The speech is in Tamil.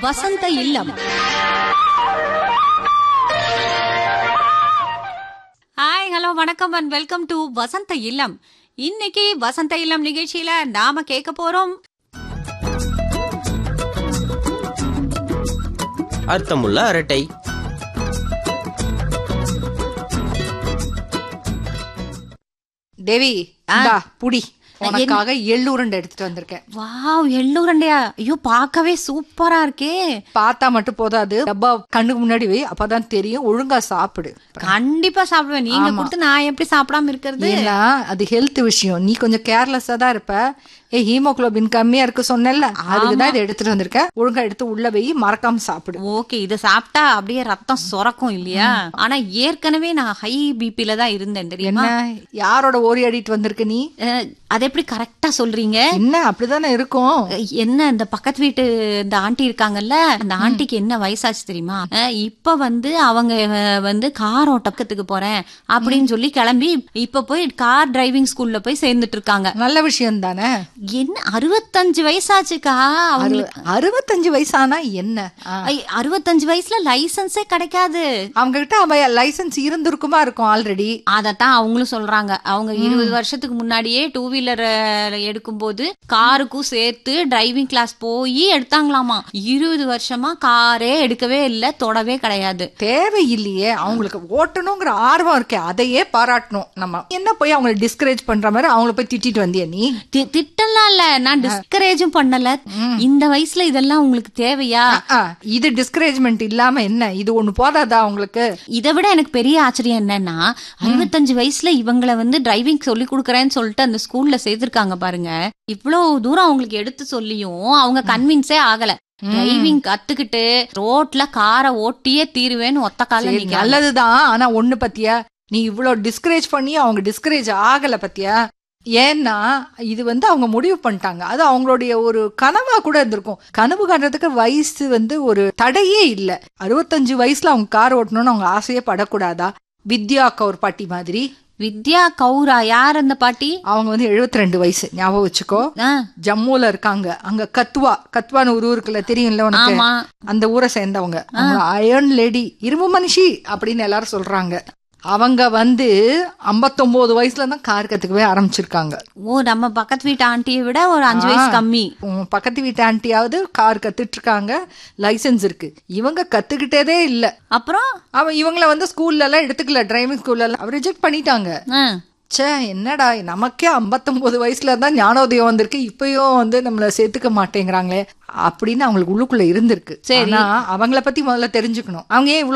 வசந்த இல்லம் ஹாய் ஹலோ வணக்கம் and welcome to Vasantha Illam இன்னைக்கு வசந்த இல்லம் நிகழ்ச்சியில நாம கேட்க போறோம் அர்த்தமுள்ள அரட்டை தேவி இந்தா புடி உனக்காக எள்ளு உருண்டை எடுத்துட்டு வந்திருக்கேன் வாவ் எள்ளூரண்டையா ஐயோ பார்க்கவே சூப்பரா இருக்கே பார்த்தா மட்டும் போதாது டப்பா கண்ணுக்கு முன்னாடி வை அப்பதான் தெரியும் ஒழுங்கா சாப்பிடு கண்டிப்பா சாப்பிடுவேன் நீங்க கொடுத்து நான் எப்படி சாப்பிடாம இருக்கிறது ஏன்னா அது ஹெல்த் விஷயம் நீ கொஞ்சம் கேர்லெஸ்ஸா தான் இருப்ப ஏ ஹீமோகுளோபின் கம்மியா இருக்கு சொன்னேன்ல அதுக்கு தான் இதை எடுத்துட்டு வந்திருக்கேன் ஒழுங்கா எடுத்து உள்ள வை மறக்காம சாப்பிடு ஓகே இத சாப்பிட்டா அப்படியே ரத்தம் சுரக்கும் இல்லையா ஆனா ஏற்கனவே நான் ஹை பிபில தான் இருந்தேன் தெரியுமா என்ன யாரோட ஓரி அடிட்டு வந்திருக்க நீ அஹ், அது எப்படி கரெக்டா சொல்றீங்க என்ன அப்படிதானே இருக்கும் அஹ், என்ன இந்த பக்கத்து வீட்டு இந்த ஆண்டி இருக்காங்கல்ல அந்த ஆண்டிக்கு என்ன வயசாச்சு தெரியுமா அஹ், இப்ப வந்து அவங்க அஹ், வந்து கார் ஓட்டத்துக்கு போறேன் அப்படின்னு சொல்லி கிளம்பி இப்ப போய் கார் டிரைவிங் ஸ்கூல்ல போய் சேர்ந்துட்டு இருக்காங்க நல்ல விஷயம் தானே என்ன அறுபத்தஞ்சு வயசாச்சுக்கா அவங்களுக்கு அறுபத்தஞ்சு வயசானா என்ன ஆ. ஐ, அறுபத்தஞ்சு வயசுல லைசன்ஸே கிடைக்காது அவங்க கிட்ட அவ லைசன்ஸ் இருந்திருக்குமா இருக்கும் ஆல்ரெடி அதத்தான் அவங்களும் சொல்றாங்க அவங்க இருபது வருஷத்துக்கு முன்னாடியே டூ வீலர் எடுக்கும்போது காருக்கும் சேர்த்து டிரைவிங் கிளாஸ் போய் எடுத்தாங்களாமா இருபது வருஷமா காரே எடுக்கவே இல்லை தொடவே கிடையாது தேவையில்லையே அவங்களுக்கு ஓட்டணுங்கிற ஆர்வம் இருக்கே அதையே பாராட்டணும் நம்ம என்ன போய் அவங்கள டிஸ்கரேஜ் பண்ற மாதிரி அவங்கள போய் திட்டிட்டு வந்திய நீ தி- திட்டலாம் இல்ல நான் டிஸ்கரேஜும் பண்ணல இந்த வயசுல இதெல்லாம் உங்களுக்கு தேவையா ஆ, இது டிஸ்கரேஜ்மெண்ட் இல்லாம என்ன இது ஒண்ணு போதாதா அவங்களுக்கு இதை விட எனக்கு பெரிய ஆச்சரியம் என்னன்னா அறுபத்தஞ்சு வயசுல இவங்கள வந்து டிரைவிங் சொல்லி கொடுக்கறேன்னு சொல்லிட்டு அந்த ஸ்கூல்ல சேர்த்திருக்காங்க பாருங்க இவ்வளவு தூரம் அவங்களுக்கு எடுத்து சொல்லியும் அவங்க கன்வின்ஸே ஆகல டிரைவிங் கத்துக்கிட்டு ரோட்ல காரை ஓட்டியே தீருவேன்னு ஒத்த கால சரி, நீங்க நல்லதுதான் ஆனா ஒண்ணு பத்தியா நீ இவ்வளவு டிஸ்கரேஜ் பண்ணி அவங்க டிஸ்கரேஜ் ஆகல பத்தியா ஏன்னா இது வந்து அவங்க முடிவு பண்ணிட்டாங்க அது அவங்களுடைய ஒரு கனவா கூட இருந்திருக்கும் கனவு காண்றதுக்கு வயசு வந்து ஒரு தடையே இல்ல அறுபத்தஞ்சு வயசுல அவங்க கார் ஓட்டணும்னு அவங்க ஆசையே படக்கூடாதா வித்யா கவுர் பாட்டி மாதிரி வித்யா கௌரா யார் அந்த பாட்டி அவங்க வந்து 72 ரெண்டு வயசு ஞாபகம் வச்சுக்கோ ஆ, ஜம்முல இருக்காங்க அங்க கத்வா கத்வான்னு ஒரு ஊருக்குள்ள தெரியும்ல உனக்கு ஆமா அந்த ஊரை சேர்ந்தவங்க அயர்ன் லேடி இரும்பு மனுஷி அப்படின்னு எல்லாரும் சொல்றாங்க அவங்க வந்து 59 வயசுல தான் கார் கத்துக்கவே ஆரம்பிச்சிருக்காங்க ஓ நம்ம பக்கத்து வீட்டு ஆண்டியை விட ஒரு அஞ்சு வயசு கம்மி உன் பக்கத்து வீட்டு ஆண்டியாவது கார் கத்துட்டு இருக்காங்க லைசென்ஸ் இருக்கு இவங்க கத்துக்கிட்டதே இல்ல அப்புறம் அவன் இவங்கள வந்து ஸ்கூல்ல எல்லாம் எடுத்துக்கல டிரைவிங் ஸ்கூல்ல எல்லாம் ரிஜெக்ட் பண்ணிட்டாங்க ஆ, ச்சே என்னடா நமக்கே 59 வயசுல தான் ஞானோதயம் வந்திருக்கு இப்பயும் வந்து நம்மள சேர்த்துக்க மாட்டேங்கிறாங்களே அப்படின்னு அவங்களுக்கு உள்ளுக்குள்ள இருந்திருக்கு சரி. ஆனா அவங்கள பத்தி முதல்ல தெரிஞ்சுக்கணும் அவங்க ஏன் இவ்வளவு